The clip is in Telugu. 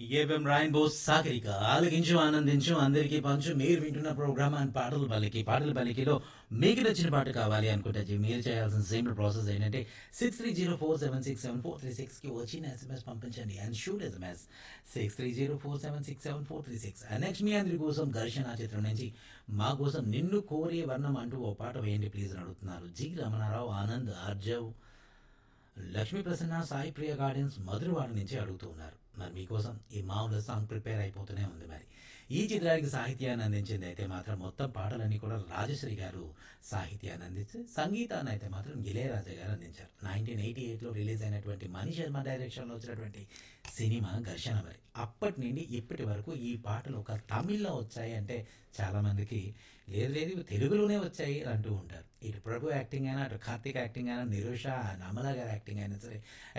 ఏబిఎం రాయిన్బో సాగరిక ఆలకించు ఆనందించు అందరికీ పంచు మీరు వింటున్న ప్రోగ్రామ్ అండ్ పాటలు పలికి పాటలు పలికిలో మీకు నచ్చిన పాట కావాలి అనుకుంటే జీ, మీరు చేయాల్సిన సింపుల్ ప్రాసెస్ ఏంటంటే six three zero four seven six seven four three సిక్స్కి వచ్చిన ఎస్ఎంఎస్ పంపించండి and shoot SMS six three zero four seven six seven four three six next మీ అందరి కోసం ఘర్షణ చిత్రం నుంచి మా కోసం నిన్ను కోరే వర్ణం అంటూ ఓ పాట వేయండి ప్లీజ్ అని అడుగుతున్నారు జి రమణారావు ఆనంద్ ఆర్జవ్ లక్ష్మీ ప్రసన్న సాయి ప్రియ గార్డెన్స్ మధురవాడ నుంచి అడుగుతూ ఉన్నారు మరి మీకోసం ఈ మామూలు సాంగ్ ప్రిపేర్ అయిపోతూనే ఉంది మరి ఈ చిత్రానికి సాహిత్యాన్ని అందించింది అయితే మాత్రం మొత్తం పాటలన్నీ కూడా రాజశ్రీ గారు సాహిత్యాన్ని అందించి సంగీతాన్ని అయితే మాత్రం ఇళయరాజా గారు అందించారు నైన్టీన్ ఎయిటీ ఎయిట్లో రిలీజ్ అయినటువంటి మణి శర్మ డైరెక్షన్లో వచ్చినటువంటి సినిమా ఘర్షణ మరి అప్పటి నుండి ఇప్పటి వరకు ఈ పాటలు ఒక తమిళ్లో వచ్చాయి అంటే చాలామందికి లేదు లేదు ఇవి తెలుగులోనే వచ్చాయి అని అంటూ ఉంటారు ఇటు ప్రభు యాక్టింగ్ అయినా అటు కార్తీక్ యాక్టింగ్ అయినా నిరుష అమలా గారి యాక్టింగ్ అయినా సరే